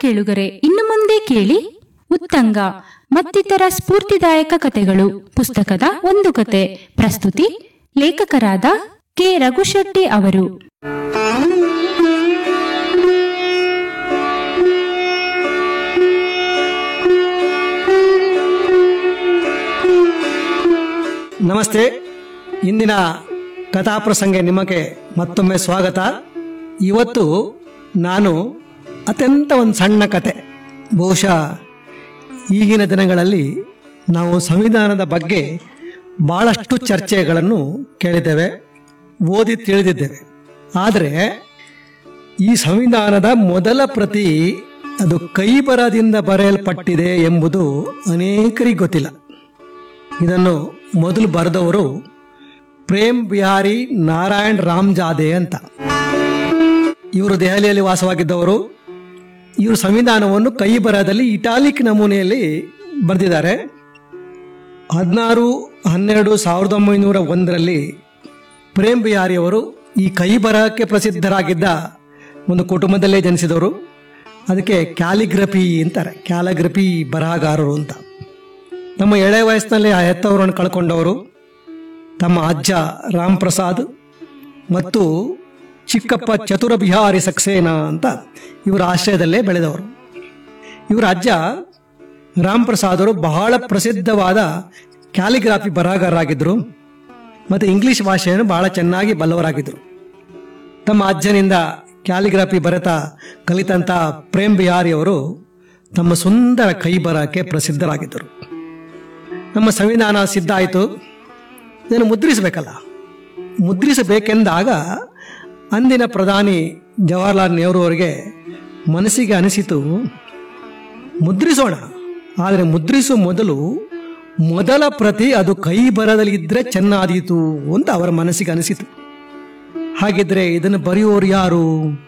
ಕೇಳುಗರೆ ಇನ್ನು ಮುಂದೆ ಕೇಳಿ ಉತ್ತಂಗ ಮತ್ತಿತರ ಸ್ಫೂರ್ತಿದಾಯಕ ಕಥೆಗಳು ಪುಸ್ತಕದ ಒಂದು ಕತೆ ಪ್ರಸ್ತುತಿ ಲೇಖಕರಾದ ಕೆ ರಘುಶೆಟ್ಟಿ ಅವರು ನಮಸ್ತೆ ಇಂದಿನ ಕಥಾಪ್ರಸಂಗ ನಿಮಗೆ ಮತ್ತೊಮ್ಮೆ ಸ್ವಾಗತ ಇವತ್ತು ನಾನು ಅತ್ಯಂತ ಒಂದು ಸಣ್ಣ ಕತೆ ಬಹುಶಃ ಈಗಿನ ದಿನಗಳಲ್ಲಿ ನಾವು ಸಂವಿಧಾನದ ಬಗ್ಗೆ ಭಾಳಷ್ಟು ಚರ್ಚೆಗಳನ್ನು ಕೇಳಿದ್ದೇವೆ ಓದಿ ತಿಳಿದಿದ್ದೇವೆ ಆದರೆ ಈ ಸಂವಿಧಾನದ ಮೊದಲ ಪ್ರತಿ ಅದು ಕೈಬರದಿಂದ ಬರೆಯಲ್ಪಟ್ಟಿದೆ ಎಂಬುದು ಅನೇಕರಿಗೆ ಗೊತ್ತಿಲ್ಲ ಇದನ್ನು ಮೊದಲು ಬರೆದವರು ಪ್ರೇಮ್ ಬಿಹಾರಿ ನಾರಾಯಣ್ ರಾಮ್ಜಾದೆ ಅಂತ ಇವರು ದೆಹಲಿಯಲ್ಲಿ ವಾಸವಾಗಿದ್ದವರು ಇವರು ಸಂವಿಧಾನವನ್ನು ಕೈ ಬರಹದಲ್ಲಿ ಇಟಾಲಿಕ್ ನಮೂನೆಯಲ್ಲಿ ಬರೆದಿದ್ದಾರೆ ಹದಿನಾರು ಹನ್ನೆರಡು ಸಾವಿರದ ಒಂಬೈನೂರ ಒಂದರಲ್ಲಿ ಪ್ರೇಮ್ ಬಿಹಾರಿ ಅವರು ಈ ಕೈ ಬರಹಕ್ಕೆ ಪ್ರಸಿದ್ಧರಾಗಿದ್ದ ಒಂದು ಕುಟುಂಬದಲ್ಲೇ ಜನಿಸಿದವರು ಅದಕ್ಕೆ ಕ್ಯಾಲಿಗ್ರಫಿ ಅಂತಾರೆ ಕ್ಯಾಲಿಗ್ರಫಿ ಬರಹಗಾರರು ಅಂತ ತಮ್ಮ ಎಳೆ ವಯಸ್ಸಿನಲ್ಲಿ ಆ ಹೆತ್ತವರನ್ನು ಕಳ್ಕೊಂಡವರು ತಮ್ಮ ಅಜ್ಜ ರಾಮ್ ಪ್ರಸಾದ್ ಮತ್ತು ಚಿಕ್ಕಪ್ಪ ಚತುರ ಬಿಹಾರಿ ಸಕ್ಸೇನಾ ಅಂತ ಇವರ ಆಶ್ರಯದಲ್ಲೇ ಬೆಳೆದವರು ಇವರ ಅಜ್ಜ ರಾಮ್ ಪ್ರಸಾದ್ ಅವರು ಬಹಳ ಪ್ರಸಿದ್ಧವಾದ ಕ್ಯಾಲಿಗ್ರಾಫಿ ಬರಹಗಾರರಾಗಿದ್ದರು ಮತ್ತು ಇಂಗ್ಲಿಷ್ ಭಾಷೆಯನ್ನು ಬಹಳ ಚೆನ್ನಾಗಿ ಬಲ್ಲವರಾಗಿದ್ದರು ತಮ್ಮ ಅಜ್ಜನಿಂದ ಕ್ಯಾಲಿಗ್ರಾಫಿ ಬರೆತ ಕಲಿತಂಥ ಪ್ರೇಮ್ ಬಿಹಾರಿ ಅವರು ತಮ್ಮ ಸುಂದರ ಕೈ ಬರಹಕ್ಕೆ ಪ್ರಸಿದ್ಧರಾಗಿದ್ದರು ನಮ್ಮ ಸಂವಿಧಾನ ಸಿದ್ಧ ಆಯಿತು ಇದನ್ನು ಮುದ್ರಿಸಬೇಕಲ್ಲ ಮುದ್ರಿಸಬೇಕೆಂದಾಗ ಅಂದಿನ ಪ್ರಧಾನಿ ಜವಾಹರ್ಲಾಲ್ ನೆಹರು ಅವರಿಗೆ ಮನಸ್ಸಿಗೆ ಅನಿಸಿತು ಮುದ್ರಿಸೋಣ ಆದರೆ ಮುದ್ರಿಸುವ ಮೊದಲು ಮೊದಲ ಪ್ರತಿ ಅದು ಕೈ ಬರದಲ್ಲಿ ಇದ್ದರೆ ಚೆನ್ನಾದೀತು ಅಂತ ಅವರ ಮನಸ್ಸಿಗೆ ಅನಿಸಿತು ಹಾಗಿದ್ರೆ ಇದನ್ನು ಬರೆಯುವವರು ಯಾರು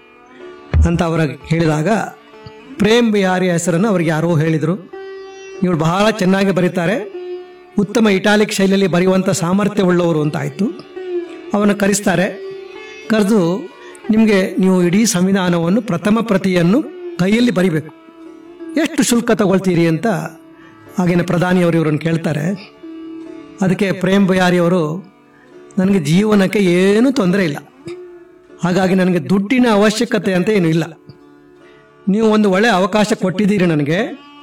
ಅಂತ ಅವರ ಹೇಳಿದಾಗ ಪ್ರೇಮ್ ಬಿಹಾರಿ ಹೆಸರನ್ನು ಅವ್ರಿಗೆ ಯಾರೋ ಹೇಳಿದರು ಇವಳು ಬಹಳ ಚೆನ್ನಾಗಿ ಬರೀತಾರೆ ಉತ್ತಮ ಇಟಾಲಿಕ್ ಶೈಲಿಯಲ್ಲಿ ಬರೆಯುವಂಥ ಸಾಮರ್ಥ್ಯವುಳ್ಳವರು ಅಂತ ಆಯಿತು ಅವನು ಕರೆಸ್ತಾರೆ ಕರೆದು ನಿಮಗೆ ನೀವು ಇಡೀ ಸಂವಿಧಾನವನ್ನು ಪ್ರಥಮ ಪ್ರತಿಯನ್ನು ಕೈಯಲ್ಲಿ ಬರಿಬೇಕು ಎಷ್ಟು ಶುಲ್ಕ ತಗೊಳ್ತೀರಿ ಅಂತ ಆಗಿನ ಪ್ರಧಾನಿಯವರು ಇವರನ್ನು ಕೇಳ್ತಾರೆ ಅದಕ್ಕೆ ಪ್ರೇಮ್ ಬಯಾರಿಯವರು ನನಗೆ ಜೀವನಕ್ಕೆ ಏನೂ ತೊಂದರೆ ಇಲ್ಲ ಹಾಗಾಗಿ ನನಗೆ ದುಡ್ಡಿನ ಅವಶ್ಯಕತೆ ಅಂತ ಏನೂ ಇಲ್ಲ ನೀವು ಒಂದು ಒಳ್ಳೆಯ ಅವಕಾಶ ಕೊಟ್ಟಿದ್ದೀರಿ ನನಗೆ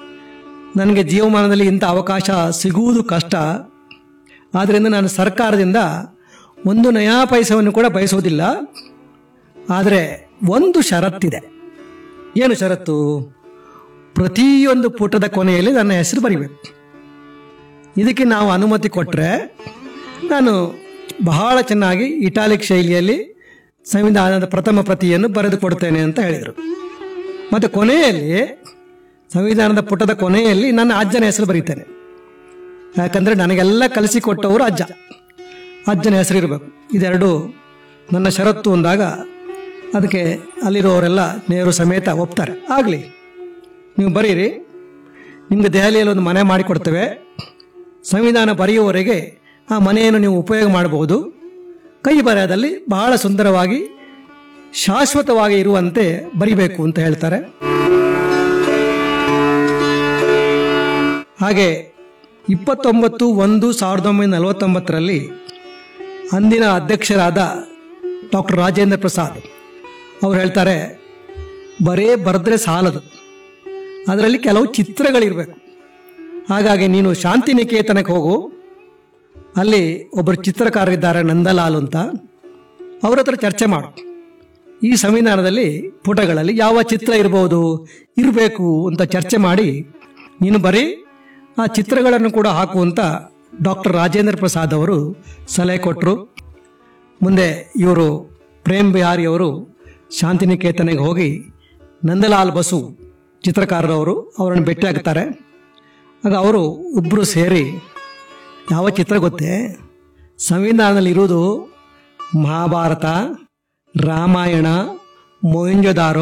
ನನಗೆ ಜೀವಮಾನದಲ್ಲಿ ಇಂಥ ಅವಕಾಶ ಸಿಗುವುದು ಕಷ್ಟ ಆದ್ದರಿಂದ ನಾನು ಸರ್ಕಾರದಿಂದ ಒಂದು ನಯಾ ಪೈಸವನ್ನು ಕೂಡ ಬಯಸೋದಿಲ್ಲ ಆದರೆ ಒಂದು ಷರತ್ತಿದೆ ಏನು ಷರತ್ತು ಪ್ರತಿಯೊಂದು ಪುಟದ ಕೊನೆಯಲ್ಲಿ ನನ್ನ ಹೆಸರು ಬರಿಬೇಕು ಇದಕ್ಕೆ ನಾವು ಅನುಮತಿ ಕೊಟ್ಟರೆ ನಾನು ಬಹಳ ಚೆನ್ನಾಗಿ ಇಟಾಲಿಕ್ ಶೈಲಿಯಲ್ಲಿ ಸಂವಿಧಾನದ ಪ್ರಥಮ ಪ್ರತಿಯನ್ನು ಬರೆದು ಕೊಡ್ತೇನೆ ಅಂತ ಹೇಳಿದರು ಮತ್ತು ಕೊನೆಯಲ್ಲಿ ಸಂವಿಧಾನದ ಪುಟದ ಕೊನೆಯಲ್ಲಿ ನನ್ನ ಅಜ್ಜನ ಹೆಸರು ಬರೀತೇನೆ ಯಾಕಂದರೆ ನನಗೆಲ್ಲ ಕಲಿಸಿಕೊಟ್ಟವರು ಅಜ್ಜ ಅಜ್ಜನ ಹೆಸರು ಇರಬೇಕು ಇದೆರಡು ನನ್ನ ಷರತ್ತು ಅಂದಾಗ ಅದಕ್ಕೆ ಅಲ್ಲಿರೋರೆಲ್ಲ ನೇರು ಸಮೇತ ಒಪ್ತಾರೆ ಆಗಲಿ ನೀವು ಬರೀರಿ ನಿಮಗೆ ದೆಹಲಿಯಲ್ಲಿ ಒಂದು ಮನೆ ಮಾಡಿಕೊಡ್ತೇವೆ ಸಂವಿಧಾನ ಬರೆಯುವವರೆಗೆ ಆ ಮನೆಯನ್ನು ನೀವು ಉಪಯೋಗ ಮಾಡಬಹುದು ಕೈ ಬರೆಯದಲ್ಲಿ ಬಹಳ ಸುಂದರವಾಗಿ ಶಾಶ್ವತವಾಗಿ ಇರುವಂತೆ ಬರಿಬೇಕು ಅಂತ ಹೇಳ್ತಾರೆ ಹಾಗೆ ಇಪ್ಪತ್ತೊಂಬತ್ತು ಒಂದು ಸಾವಿರದ ಒಂಬೈನೂರ ನಲವತ್ತೊಂಬತ್ತರಲ್ಲಿ ಅಂದಿನ ಅಧ್ಯಕ್ಷರಾದ ಡಾಕ್ಟರ್ ರಾಜೇಂದ್ರ ಪ್ರಸಾದ್ ಅವ್ರು ಹೇಳ್ತಾರೆ ಬರೇ ಬರೆದ್ರೆ ಸಾಲದು ಅದರಲ್ಲಿ ಕೆಲವು ಚಿತ್ರಗಳಿರಬೇಕು ಹಾಗಾಗಿ ನೀನು ಶಾಂತಿನಿಕೇತನಕ್ಕೆ ಹೋಗು ಅಲ್ಲಿ ಒಬ್ಬರು ಚಿತ್ರಕಾರರಿದ್ದಾರೆ ನಂದಲಾಲ್ ಅಂತ ಅವ್ರ ಹತ್ರ ಚರ್ಚೆ ಮಾಡು ಈ ಸಂವಿಧಾನದಲ್ಲಿ ಪುಟಗಳಲ್ಲಿ ಯಾವ ಚಿತ್ರ ಇರಬಹುದು ಇರಬೇಕು ಅಂತ ಚರ್ಚೆ ಮಾಡಿ ನೀನು ಬರೀ ಆ ಚಿತ್ರಗಳನ್ನು ಕೂಡ ಹಾಕು ಅಂತ ಡಾಕ್ಟರ್ ರಾಜೇಂದ್ರ ಪ್ರಸಾದ್ ಅವರು ಸಲಹೆ ಕೊಟ್ಟರು ಮುಂದೆ ಇವರು ಪ್ರೇಮ್ ಬಿಹಾರಿ ಅವರು ಶಾಂತಿನಿಕೇತನೆಗೆ ಹೋಗಿ ನಂದಲಾಲ್ ಬಸು ಚಿತ್ರಕಾರರವರು ಅವರನ್ನು ಭೇಟಿಯಾಗ್ತಾರೆ ಆಗ ಅವರು ಇಬ್ಬರು ಸೇರಿ ಯಾವ ಚಿತ್ರ ಗೊತ್ತೇ ಸಂವಿಧಾನದಲ್ಲಿ ಇರುವುದು ಮಹಾಭಾರತ ರಾಮಾಯಣ ಮೊಹಂಜೋದಾರೋ